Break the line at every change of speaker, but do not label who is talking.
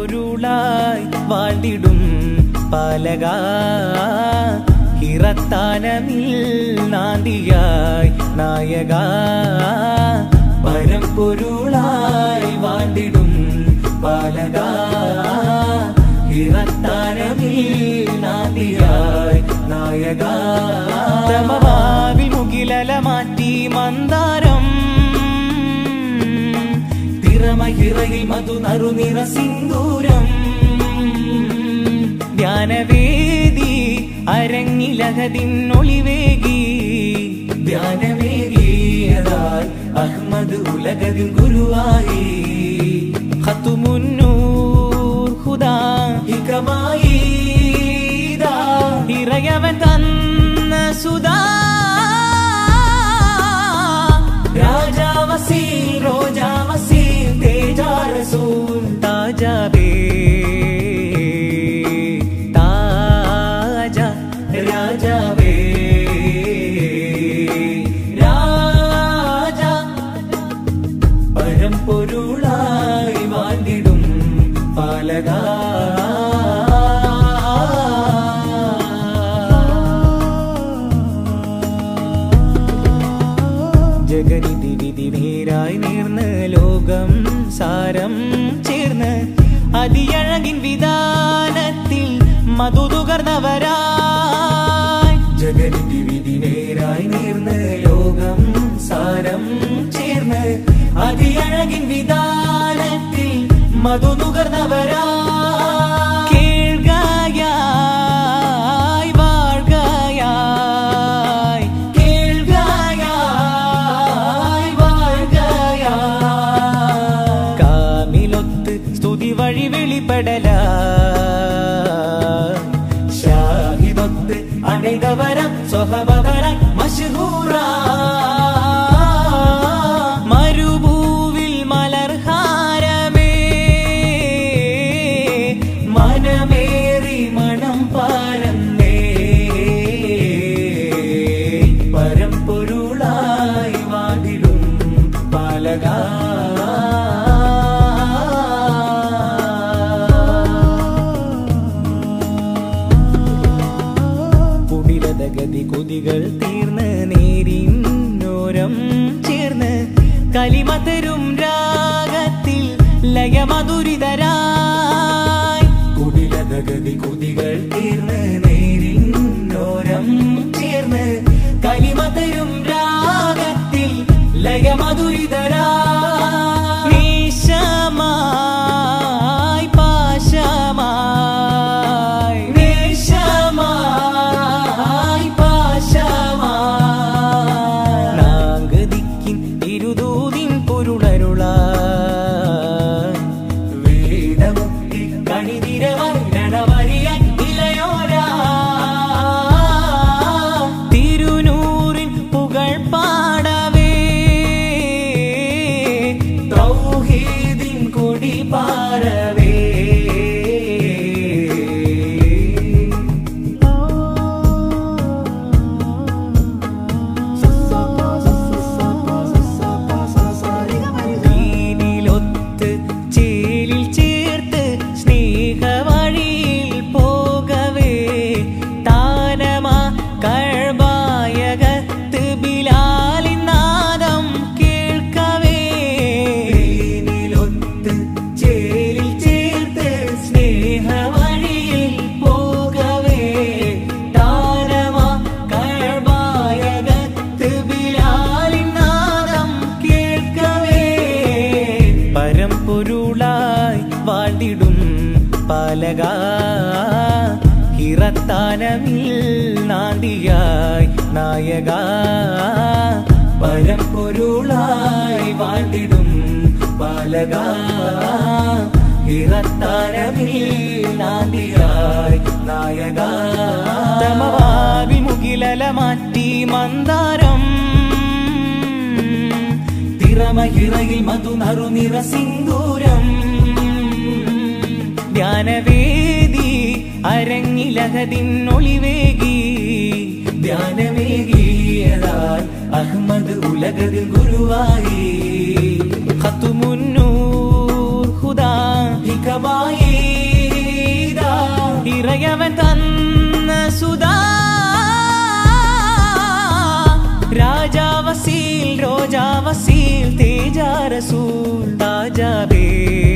പരമ്പൊരുളായി വാഴ്ന്നിടും പാലക ഹിറത്താനമിൽ നാന്തിയായി നായക പരമ്പൊരുളായി വാഴ്ന്നിടും പാലക ഹിറത്താനമിൽ നാന്തിയായി നായക തമവാവിൽ മുകിലല മാറ്റി മന്ദാരം തിറമഹിറയിൽ മധു നറുനിറ സിന്ദൂരം ധ്യാനവേദി അരങ്ങിലകതിന്നൊളിവേകി ധ്യാനവേദിയതാൽ അഹ്മദ് ഉലകതിൽ ഗുരുവായി ഹത്തുമുന്നൂർ ഹുദാ ഹികമായി ഇതാ ഇറയവൻ തന്ന സുധാ രാജാവസീൽ റോജാവസീൽ തേജാരസൂൽ താജാബേ താജ രാജാവേ രാജ പരമ്പൊരുളായി വാണ്ടിടും പാലക ജഗനിധി വിധി നേരായി നേർന്ന് ലോകം സാരം ചേർന്ന് അതിയഴകിൻ വിധാനത്തിൽ മധുതുകർന്നവരായി ജഗനിധി വിധി നേരായി നേർന്ന് ലോകം സാരം ചേർന്ന് അതിയഴകിൻ വിധാനത്തിൽ മധുതുകർന്നവരായി കേൾഗായായി വാഴ്കയായി കേൾഗായായി വാഴ്കയായി കാമിലൊത്ത് സ്തുതി വഴി വെളിപ്പെടല ഷാഹിദൊത്ത് അണിതവരം സ്വഹവകരം മഷ്ഹൂറ മരുഭൂവിൽ മലർഹാരമേ മനമേറി മണം പാരന്നേ പരമ്പൊരുളായി വാതിലും പാലക കുടിലതഗതി കൊതികൾ തീർന്ന് നേരിന്നോരം ചേർന്ന് കലിമതരും രാഗത്തിൽ ലയമധുരിതരായി കുടിലതഗതി കൊതികൾ തീർന്ന് നേരിന്നോരം ചേർന്ന് കലിമതരും രാഗത്തിൽ ലയമധുരിതരായി നിശമായി പാശമായി നിശമായി പാശമായി നാഗതിക്കിൻ ഇരുദൂതിൻ പൊരുളരുളായി വേദമുക്തി കണിതിരവരണവരിയൻ ഇലയോരാ തിരുനൂറിൻ പുകൾ പാടവേ തൗഹീദിൻ കൊടി പാറവേ ദീനിലൊത്ത് ചേലിൽ ചേർത്ത് സ്നേഹവഴിയിൽ പോകവേ താനമാ കഴബായകത്ത് ബിലാലിൻ നാദം കേൾക്കവേ ദീനിലൊത്ത് ചേലിൽ ചേർത്ത് സ്നേഹവഴിയിൽ പോകവേ താനമാ കഴബായകത്ത് ബിലാലിൻ നാദം കേൾക്കവേ പരമ്പൊരുളായി വാഴ്ന്നിടും പാലക ഹിറത്താനമിൽ നാന്തിയായി നായക പരമ്പൊരുളായി വാഴ്ന്നിടും പാലക ഹിറത്താനമിൽ നാന്തിയായി നായക തമവാവി മുകിലല മാറ്റി മന്ദാരം തിറമഹിറയിൽ മധു നറുനിറ സിന്ദൂരം ധ്യാനവേദി അരങ്ങിലകതിന്നൊളിവേകി ധ്യാനമേകിയതാൽ അഹ്മദ് ഉലകതിൽ ഗുരുവായി ഹത്തുമുന്നൂർ ഹുദാ ഹികമായി റോജാ വസീൽ തേജ റസൂൽ താജാബേ